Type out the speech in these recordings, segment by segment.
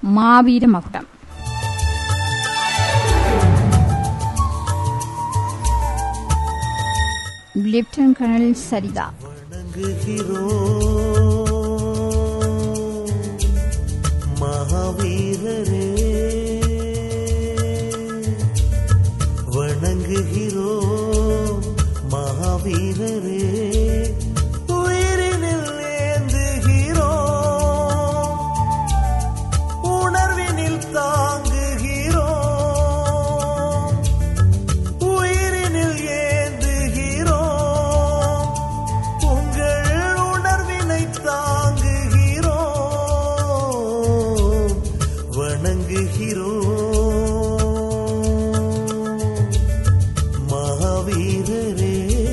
மாவீர மகுடம் lieutenant colonel சரிதா வணங்குகிறோம் மகாவீரரே வணங்குகிறோம் மகாவீரரே உயிரினில் ஏந்துகிறோம் உணர்வினில் தாங்குகிறோம் உயிரினில் ஏந்துகிறோம் உங்கள் உணர்வினை தாங்குகிறோம் வணங்குகிறோம் மகாவீரரே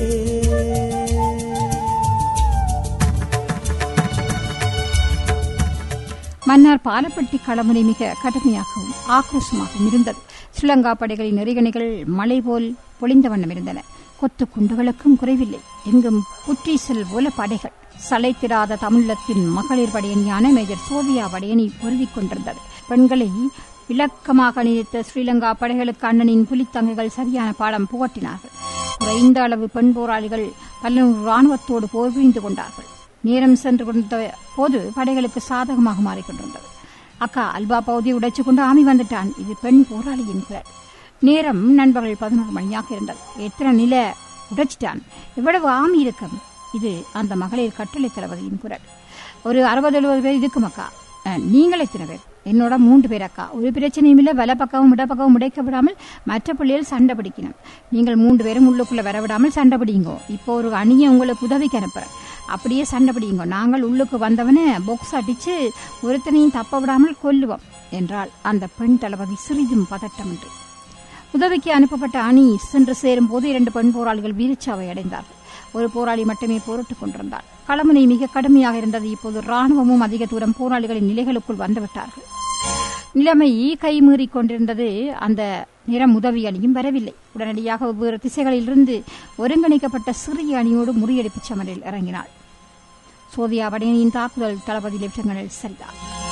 மன்னார் பாலப்பட்டி களமுனை மிக கடுமையாகவும் ஆக்ரோஷமாகவும் இருந்தது ஸ்ரீலங்கா படைகளின் நெறிகணிகள் மலை போல் பொழிந்த வண்ணம் இருந்தன கொத்து குண்டுகளுக்கும் குறைவில்லை எங்கும் புற்றீசல் போல படைகள் சளைத்திடாத தமிழத்தின் மகளிர் படையணியான மேஜர் சோபியா படையணி பொருதிக் கொண்டிருந்தது பெண்களை விளக்கமாக அணிவித்த ஸ்ரீலங்கா படைகளுக்கு அண்ணனின் புலித்தங்கைகள் சரியான பாடம் புகட்டினார்கள் குறைந்த அளவு பெண் போராளிகள் பல்லநூறு ராணுவத்தோடு போர் புரிந்து கொண்டார்கள் நேரம் சென்று கொண்ட போது படைகளுக்கு சாதகமாக மாறிக்கொண்டிருந்தது அக்கா அல்பா பகுதியை உடைச்சுக் கொண்டு ஆமி வந்துட்டான் இது பெண் போராளியின் குரல் நேரம் நண்பர்கள் பதினோரு மணியாக இருந்தது எத்தனை நில உடைச்சிட்டான் எவ்வளவு ஆமி இருக்கும் இது அந்த மகளிர் கட்டளை தளபதியின் குரல் ஒரு அறுபது எழுபது பேர் இருக்கும் அக்கா அஹ், நீங்கள் எத்தனை பேர் என்னோட மூன்று பேர் அக்கா ஒரு பிரச்சனையும் இல்லை வல பக்கமும் இடப்பக்கமும் உடைக்க விடாமல் மற்ற பிள்ளைகள் சண்டை பிடிக்கணும் நீங்கள் மூன்று பேரும் உள்ளுக்குள்ள வர விடாமல் சண்டை பிடிங்கோ இப்போ ஒரு அணியை உங்களுக்கு உதவிக்கு அனுப்புறேன் அப்படியே சண்டை பிடிங்கோ நாங்கள் உள்ளுக்கு வந்தவனே பொக்ஸ் அடிச்சு ஒருத்தனையும் தப்ப விடாமல் கொல்லுவோம் என்றால் அந்த பெண் தளபதி சிறிதும் பதட்டமின்றி உதவிக்கு அனுப்பப்பட்ட அணி சென்று சேரும் போது இரண்டு பெண் போராளிகள் வீரச்சாவை அடைந்தார்கள் ஒரு போராளி மட்டுமே போரிட்டுக் கொண்டிருந்தார் களமுனை மிக கடுமையாக இருந்தது இப்போது ராணுவமும் அதிக தூரம் போராளிகளின் நிலைகளுக்குள் வந்துவிட்டார்கள் நிலைமை கைமீறிக் கொண்டிருந்தது அந்த நிறம் உதவி அணியும் வரவில்லை உடனடியாக வெவ்வேறு திசைகளிலிருந்து ஒருங்கிணைக்கப்பட்ட சிறிய அணியோடு முறியடிப்பு சமரில் இறங்கினாள் சோதியா படையணியின் தாக்குதல் தளபதி லெப்டினன்ட் சரிதா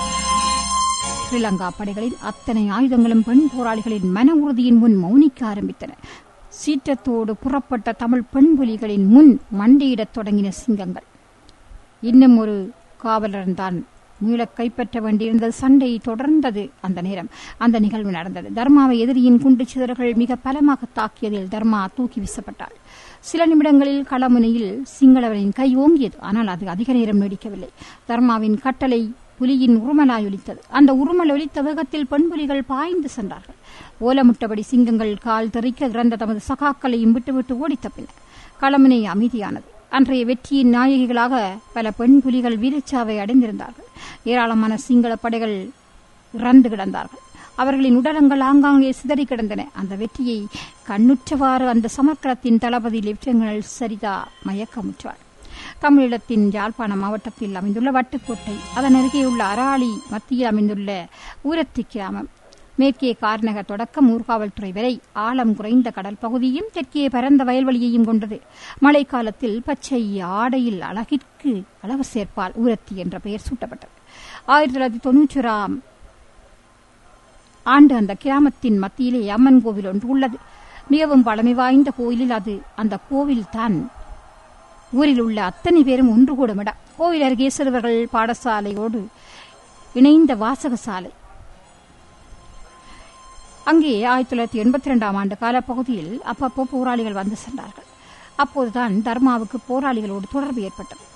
ஸ்ரீலங்கா படைகளின் அத்தனை ஆயுதங்களும் பெண் போராளிகளின் மன உறுதியின் முன் மௌனிக்க ஆரம்பித்தன சீற்றத்தோடு புறப்பட்ட தமிழ் பெண் புலிகளின் முன் மண்டியிடத் தொடங்கின சிங்கங்கள் இன்னும் ஒரு காவலன் தான் மீளக் கைப்பற்ற வேண்டியிருந்தது சண்டை தொடர்ந்தது அந்த நேரம் அந்த நிகழ்வு நடந்தது தர்மாவை எதிரியின் குண்டு சிதறல்கள் மிக பலமாக தாக்கியதில் தர்மா தூக்கி வீசப்பட்டாள் சில நிமிடங்களில் களமுனையில் சிங்களவரின் கை ஓங்கியது ஆனால் அது அதிக நேரம் நீடிக்கவில்லை தர்மாவின் கட்டளை புலியின் உருமலாய் ஒலித்தது அந்த உருமல் ஒலித்த வேகத்தில் பெண் புலிகள் பாய்ந்து சென்றார்கள் ஓலமுட்டபடி சிங்கங்கள் கால் தெறிக்க இறந்த தமது சகாக்களையும் விட்டுவிட்டு ஓடித் தப்பின களமுனை அமைதியானது அன்றைய வெற்றியின் நாயகிகளாக பல பெண் புலிகள் வீரச்சாவை அடைந்திருந்தார்கள் ஏராளமான சிங்கள படைகள் இறந்து கிடந்தார்கள் அவர்களின் உடலங்கள் ஆங்காங்கே சிதறி கிடந்தன அந்த வெற்றியை கண்ணுற்றவாறு அந்த சமர்க்கலத்தின் தளபதி லெப்டினன்ட் சரிதா மயக்கமுற்றார் தமிழீழத்தின் யாழ்ப்பாண மாவட்டத்தில் அமைந்துள்ள வட்டுக்கோட்டை அதன் அருகேயுள்ள அராளி மத்தியில் அமைந்துள்ள ஊரத்தி கிராமம் மேற்கே கார்நகர் தொடக்கம் ஊர்காவல்துறை வரை ஆழம் குறைந்த கடல் பகுதியும் தெற்கே பரந்த வயல்வெளியையும் கொண்டது மழைக்காலத்தில் பச்சை ஆடையில் அழகிற்கு அளவு சேர்ப்பால் ஊரத்தி என்ற பெயர் சூட்டப்பட்டது ஆயிரத்தி தொள்ளாயிரத்தி தொன்னூற்றி ஓராம் ஆண்டு அந்த கிராமத்தின் மத்தியிலே அம்மன் கோவில் ஒன்று உள்ளது மிகவும் பழமை வாய்ந்த கோயிலில் அது அந்த கோவில் தான் ஊரில் உள்ள அத்தனை பேரும் ஒன்று கூடும் இடம் கோவில் அருகே சிறுவர்கள் பாடசாலையோடு இணைந்த வாசக சாலை அங்கே ஆயிரத்தி தொள்ளாயிரத்தி எண்பத்தி ரெண்டாம் ஆண்டு காலப்பகுதியில் அப்பப்போ போராளிகள் வந்து சென்றார்கள் அப்போதுதான் தர்மாவுக்கு போராளிகளோடு தொடர்பு ஏற்பட்டது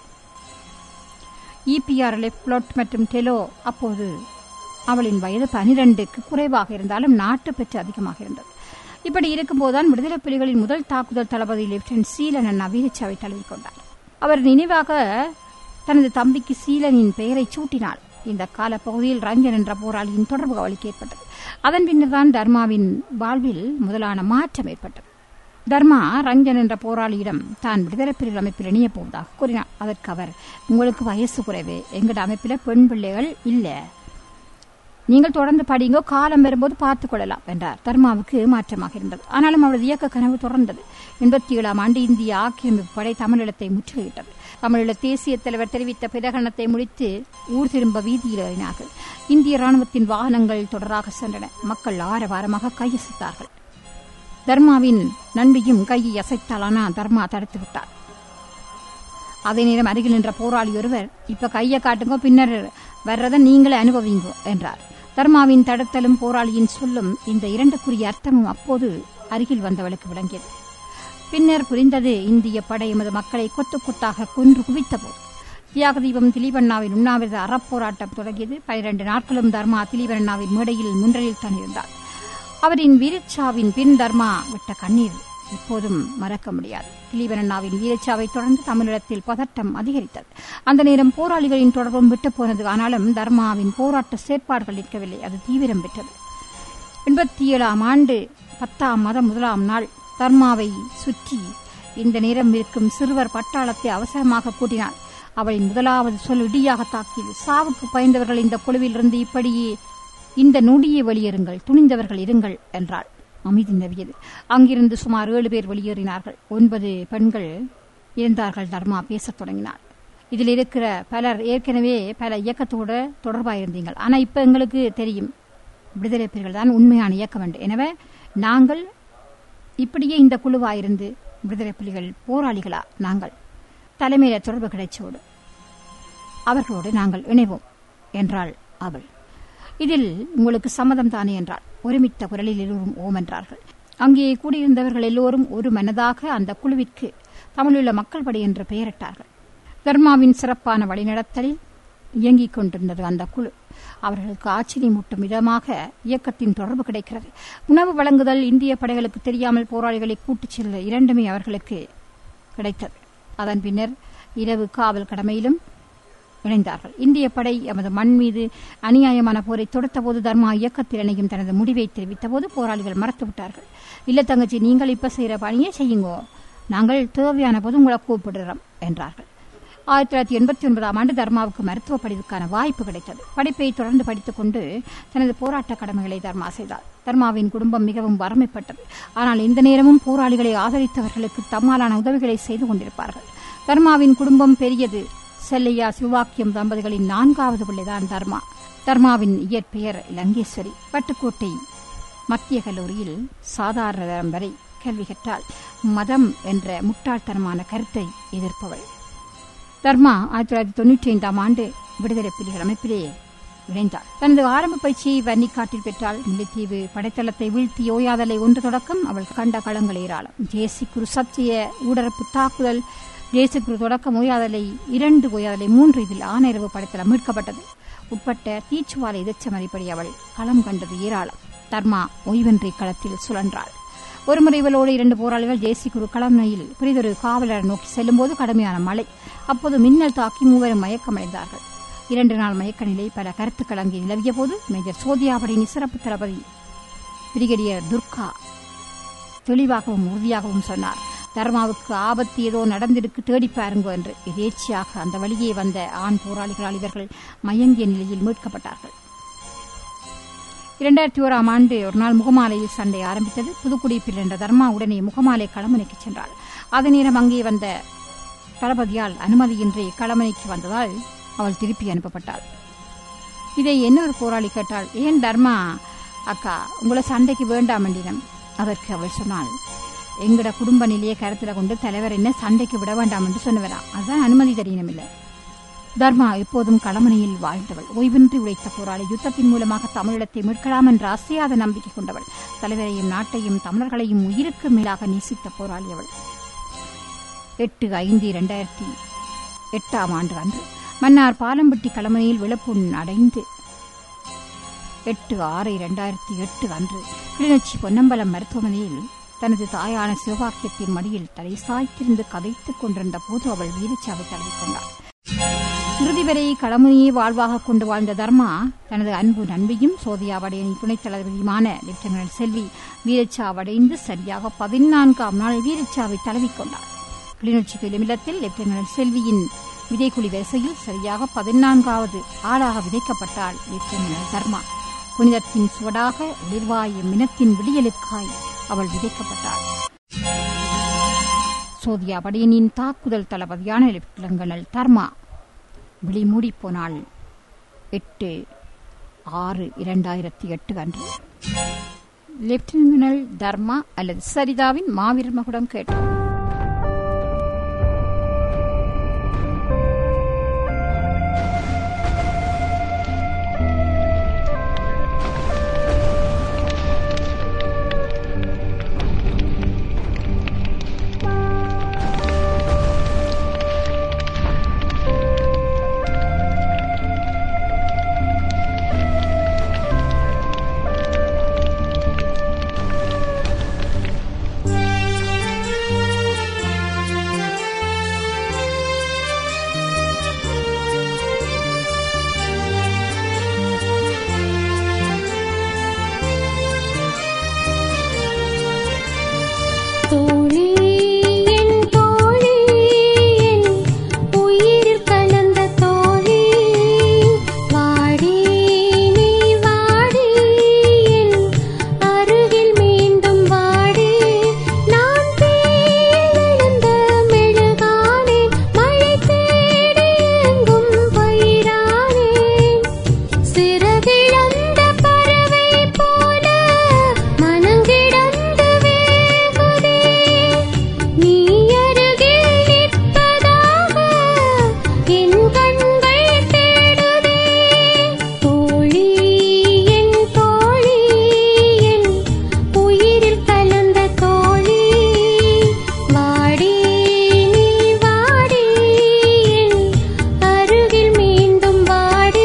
இபிஆர் லெப்லோட் மற்றும் டெலோ அப்போது அவளின் வயது பனிரெண்டுக்கு குறைவாக இருந்தாலும் நாட்டு பெற்று அதிகமாக இருந்தது இப்படி இருக்கும்போதுதான் விடுதலை புலிகளின் முதல் தாக்குதல் தளபதி லெப்டினன்ட் சீலன் அண்ணா வீரச்சாவை தழுவிக்கொண்டார் அவர் நினைவாக தனது தம்பிக்கு சீலனின் பெயரை சூட்டினாள் இந்த காலப்பகுதியில் ரஞ்சன் என்ற போராளியின் தொடர்பு அவளுக்கு ஏற்பட்டது அதன் பின்னர் தான் தர்மாவின் வாழ்வில் முதலான மாற்றம் ஏற்பட்டது தர்மா ரஞ்சன் என்ற போராளியிடம் தான் விடுதலை புலிகள் அமைப்பில் இணையப் போவதாக கூறினார் அதற்கு அவர் உங்களுக்கு வயசு குறைவு எங்கட அமைப்பில் பெண் பிள்ளைகள் இல்லை நீங்கள் தொடர்ந்து படிங்கோ காலம் வரும்போது பார்த்துக் கொள்ளலாம் என்றார் தர்மாவுக்கு மாற்றமாக இருந்தது ஆனாலும் அவரது இயக்க கனவு தொடர்ந்தது எண்பத்தி ஏழாம் ஆண்டு இந்திய ஆக்கிரமிப்பு படை தமிழீழத்தை முற்றுகையிட்டது தமிழீழ தேசிய தலைவர் தெரிவித்த பிரகடனத்தை முடித்து ஊர் திரும்ப வீதியில் ஏறினார்கள் இந்திய ராணுவத்தின் வாகனங்கள் தொடராக சென்றன மக்கள் ஆரவாரமாக கையசித்தார்கள் தர்மாவின் நன்றியும் கையை அசைத்தாலான தர்மா தடுத்து விட்டார் அதே நேரம் அருகில் நின்ற போராளி ஒருவர் இப்ப கையை காட்டுங்க பின்னர் வர்றதை நீங்களே அனுபவிங்கோ என்றார் தர்மாவின் தடுத்தலும் போராளியின் சொல்லும் இந்த இரண்டுக்குரிய அர்த்தமும் அப்போது அருகில் வந்தவளுக்கு விளங்கியது பின்னர் புரிந்தது இந்திய படை எமது மக்களை கொத்து கொத்தாக கொன்று குவித்த போது தியாக தீபம் திலீபண்ணாவின் உண்ணாவிரத அறப்போராட்டம் தொடங்கியது பனிரெண்டு நாட்களும் தர்மா திலீபண்ணாவின் மேடையில் முன்றலில் தான் இருந்தார் அவரின் வீரச்சாவின் பின் தர்மா விட்ட கண்ணீர் இப்போதும் மறக்க முடியாது திலீபனண்ணாவின் வீரச்சாவை தொடர்ந்து தமிழிடத்தில் பதட்டம் அதிகரித்தது அந்த நேரம் போராளிகளின் தொடர்பும் விட்டு போனது ஆனாலும் தர்மாவின் போராட்ட செயற்பாடுகள் நிற்கவில்லை அது தீவிரம் பெற்றது எண்பத்தி ஏழாம் ஆண்டு பத்தாம் மாதம் முதலாம் நாள் தர்மாவை சுற்றி இந்த நேரம் இருக்கும் சிறுவர் பட்டாளத்தை அவசரமாக கூட்டினார் அவளின் முதலாவது சொல் இடியாக தாக்கியது சாவுக்கு பயந்தவர்கள் இந்த குழுவில் இருந்து இப்படியே இந்த நொடியே வெளியேறுங்கள் துணிந்தவர்கள் இருங்கள் என்றாள் அமைதி நிலவியது அங்கிருந்து சுமார் ஏழு பேர் வெளியேறினார்கள் ஒன்பது பெண்கள் இருந்தார்கள் தர்மா பேசத் தொடங்கினார் இதில் இருக்கிற பலர் ஏற்கனவே பல இயக்கத்தோடு தொடர்பாயிருந்தீங்கள் ஆனால் இப்போ எங்களுக்கு தெரியும் விடுதலை புலிகள் தான் உண்மையான இயக்கம் என்று எனவே நாங்கள் இப்படியே இந்த குழுவாயிருந்து விடுதலை புலிகள் போராளிகளா நாங்கள் தலைமையில தொடர்பு கிடைச்சோடு அவர்களோடு நாங்கள் இணைவோம் என்றாள் அவள் இதில் உங்களுக்கு சம்மதம் தானே என்றாள் ஒருமித்த குரலில் எல்லோரும் ஓம் என்றார்கள் அங்கே கூடியிருந்தவர்கள் எல்லோரும் ஒரு மனதாக அந்த குழுவிற்கு தமிழுள்ள மக்கள் படை என்று பெயரிட்டார்கள் தர்மாவின் சிறப்பான வழிநடத்தலில் இயங்கிக் கொண்டிருந்தது அந்த குழு அவர்களுக்கு ஆச்சரியமூட்டும் விதமாக இயக்கத்தின் தொடர்பு கிடைக்கிறது உணவு வழங்குதல் இந்திய படைகளுக்கு தெரியாமல் போராளிகளை கூட்டுச் செல்ல இரண்டுமே அவர்களுக்கு கிடைத்தது அதன் பின்னர் இரவு காவல் கடமையிலும் இணைந்தார்கள் இந்திய படை எமது மண் மீது அநியாயமான போரை தொடுத்தபோது தர்மா இயக்கத்தில் இணையும் தனது முடிவை தெரிவித்த போது போராளிகள் மறத்துவிட்டார்கள் இல்ல தங்கச்சி நீங்கள் இப்ப செய்யற பணியை செய்யுங்கோ நாங்கள் தேவையான போது உங்களை கூப்பிடுறோம் என்றார்கள் ஆயிரத்தி தொள்ளாயிரத்தி எண்பத்தி ஒன்பதாம் ஆண்டு தர்மாவுக்கு மருத்துவ படிப்புக்கான வாய்ப்பு கிடைத்தது படிப்பை தொடர்ந்து படித்துக் கொண்டு தனது போராட்ட கடமைகளை தர்மா செய்தார் தர்மாவின் குடும்பம் மிகவும் வறுமைப்பட்டது ஆனால் இந்த நேரமும் போராளிகளை ஆதரித்தவர்களுக்கு தம்மாலான உதவிகளை செய்து கொண்டிருப்பார்கள் தர்மாவின் குடும்பம் பெரியது செல்லையா சிவாக்கியம் தம்பதிகளின் நான்காவது பிள்ளைதான் தர்மா தர்மாவின் இயற்பெயர் லங்கேஸ்வரி பட்டுக்கோட்டை மத்திய கல்லூரியில் சாதாரண தரம் வரை கல்வி கற்றால் மதம் என்ற முட்டாள்தனமான கருத்தை எதிர்ப்பவள் தர்மா ஆயிரத்தி தொள்ளாயிரத்தி தொண்ணூற்றி ஐந்தாம் ஆண்டு விடுதலை புலிகள் அமைப்பிலே இணைந்தார் தனது ஆரம்ப பயிற்சியை வன்னிக்காட்டில் பெற்றால் முல்லைத்தீவு படைத்தளத்தை வீழ்த்தி ஓயாதலை ஒன்று தொடக்கம் அவள் கண்ட களங்கள் ஏராளம் ஜேசி குரு சத்திய ஊடரப்பு தாக்குதல் ஜேசி குரு தொடக்கம் ஓயாதலை இரண்டு ஓயாதலை மூன்று இதில் ஆனைரவு படைத்தளம் மீட்கப்பட்டது உட்பட்ட தீச்சுவாலை எதிர்ச்சமறிப்படி அவள் களம் கண்டது ஏராளம் தர்மா ஓய்வின்றி களத்தில் சுழன்றாள் ஒருமுறை இவளோடு இரண்டு போராளிகள் ஜேசி குரு களமையில் பெரிதொரு காவலர் நோக்கி செல்லும்போது கடுமையான மழை அப்போது மின்னல் தாக்கி மூவரும் மயக்கமடைந்தார்கள் இரண்டு நாள் மயக்க நிலை பல கருத்துக்கள் அங்கே நிலவிய போது மேஜர் சோதியாபடினி சிறப்பு தளபதி பிரிகேடியர் துர்கா தெளிவாகவும் உறுதியாகவும் சொன்னார் தர்மாவுக்கு ஆபத்து ஏதோ நடந்திருக்கு தேடி பாருங்கோ என்று எதேச்சியாக அந்த வழியே வந்த ஆண் போராளிகளால் இவர்கள் மயங்கிய நிலையில் மீட்கப்பட்டார்கள் இரண்டாயிரத்தி ஓராம் ஆண்டு ஒரு நாள் முகமாலையில் சண்டை ஆரம்பித்தது புதுக்குடிப்பில் என்ற தர்மா உடனே முகமாலை களமனைக்கு சென்றாள் அதே நேரம் அங்கே வந்த தளபதியால் அனுமதியின்றி களமனைக்கு வந்ததால் அவள் திருப்பி அனுப்பப்பட்டாள் இதை இன்னொரு போராளி கேட்டாள் ஏன் தர்மா அக்கா உங்களை சண்டைக்கு வேண்டாம் என்றினம் அதற்கு அவள் சொன்னாள் எங்கட குடும்ப நிலையை கருத்துல கொண்டு தலைவர் என்ன சண்டைக்கு விட வேண்டாம் என்று சொன்னவரா அதுதான் அனுமதி தெரியணும் இல்லை தர்மா எப்போதும் களமனையில் வாழ்ந்தவள் ஓய்வின்றி உழைத்த போராளி யுத்தத்தின் மூலமாக தமிழீழத்தை மீட்கலாம் என்ற அசையாத நம்பிக்கை கொண்டவள் தலைவரையும் நாட்டையும் தமிழர்களையும் உயிருக்கு மேலாக நேசித்த போராளி அவள் எட்டு ஐந்து இரண்டாயிரத்தி எட்டாம் ஆண்டு அன்று மன்னார் பாலம்பட்டி களமனையில் விளப்புண் அடைந்து எட்டு ஆறு இரண்டாயிரத்தி எட்டு அன்று கிளிநொச்சி பொன்னம்பலம் மருத்துவமனையில் தனது தாயான சிவபாக்கியத்தின் மடியில் தலை சாய்த்திருந்து கதைத்துக் கொண்டிருந்த போது அவள் வீரச்சாவை தழுவிக்கொண்டாள் இறுதி வரை களமுனையை வாழ்வாக கொண்டு வாழ்ந்த தர்மா தனது அன்பு நண்பியும் சோதியாவடையணி துணைத் தளபதியுமான லெப்டினன்ட் செல்வி வீரச்சாவடைந்து சரியாக பதினான்காம் நாள் வீரச்சாவை தழுவிக்கொண்டார் கிளிநொச்சி தொழிலத்தில் லெப்டினன்ட் செல்வியின் விதைக்குழி வரிசையில் சரியாக பதினான்காவது ஆளாக விதைக்கப்பட்டாள் லெப்டினன்ட் தர்மா புனிதத்தின் சுவடாக ஒளிர்வாய மினத்தின் விடியலுக்காய் அவள் விதைக்கப்பட்டாள் சோதியா படையனின் தாக்குதல் தளபதியான லெப்டினல் தர்மா விழிமூடி போனாள் எட்டு ஆறு இரண்டாயிரத்தி எட்டு அன்று லெப்டினல் தர்மா அல்லது சரிதாவின் மாவீரர் மகுடம் கேட்டோம் தோழி என் தோழி என் உயிரில் கலந்த தோழி வாடி நீ வாடி என் அருகில் மீண்டும் வாடி நான் தேர்ந்த மெழுகானேன் மழை தேடி எங்கும் பயிரானேன் சிறகிழந்த பறவை போல மனங்கிடந்து வேகுதே நீ அருகில் நிற்பதாக என் கண்கள் தேடுதே தோழி என் தோழி என் உயிரில் கலந்த தோழி வாடி நீ வாடி என் அருகில் மீண்டும் வாடி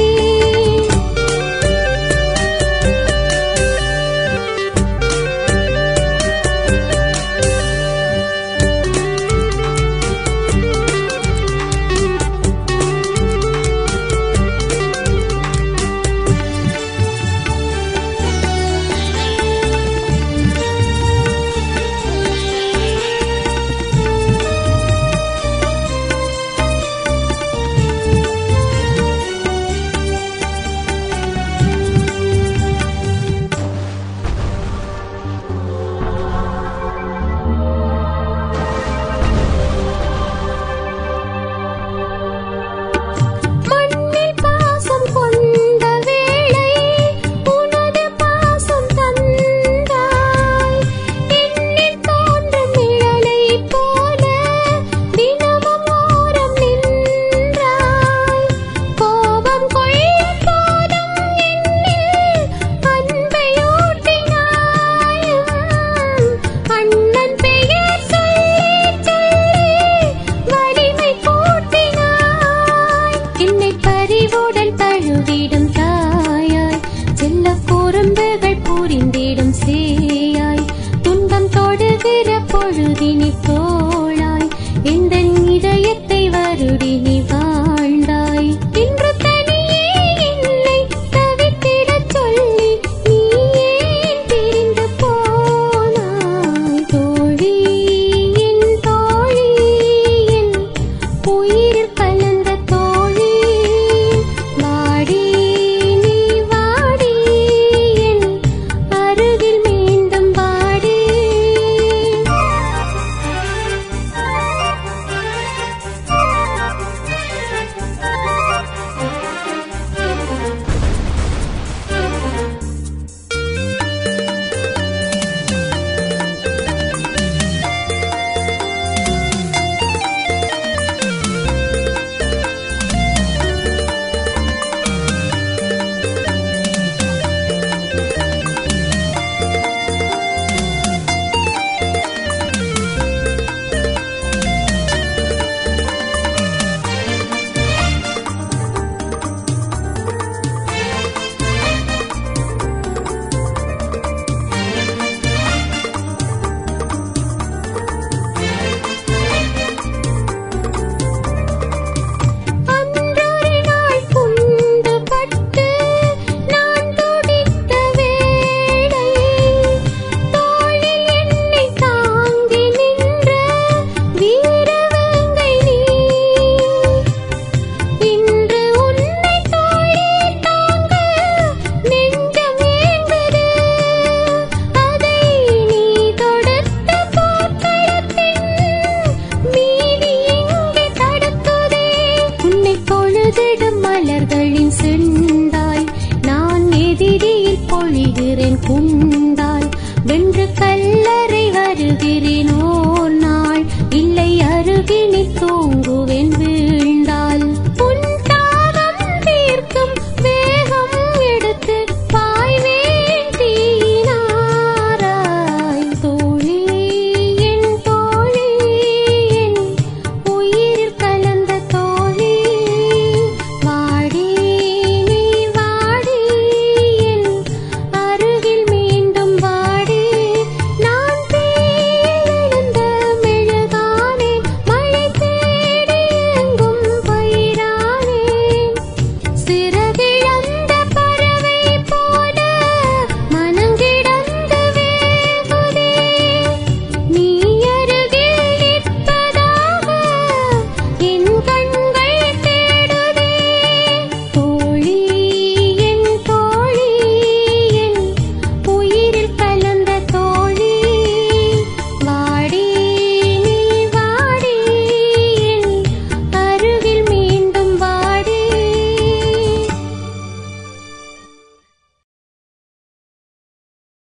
மண்ணில் பாசம் கொண்ட வேளை உனது பாசம் தந்தாய் என்னில் தோன்றும் நிழலை போல தினமும் ஓரம் நின்றாய் கோபம் கொள்ளும் போதும் என்னில் அன்பை ஊட்டினாய் அண்ணன் பெயர் சொல்லி சொல்லி வலிமை கூட்டினாய் என்னை பறிவுடன் தழுவிடும் தாயாய் செல்ல குறும்புகள் புரிந்திடும் சேயாய் துன்பம் தொடுகிற பொழுதினி தோளாய் எந்த இதயத்தை வருடி நீ வாழ்ந்தாய் இன்று தனியே என்னை தவித்திடச் சொல்லி நீ ஏன் பிரிந்து போனாய் தோழி என் தோழி என் உயிரில் கலந்த தோழி வாடி நீ வாடி என் அருகில் மீண்டும் வாடி விதியில் பொழிகிறேன் குண்டால் வென்று கல்லறை வருகிறேன் ஓர் நாள் இல்லை அருகினில் தூங்குவேன் வீழ்நாள்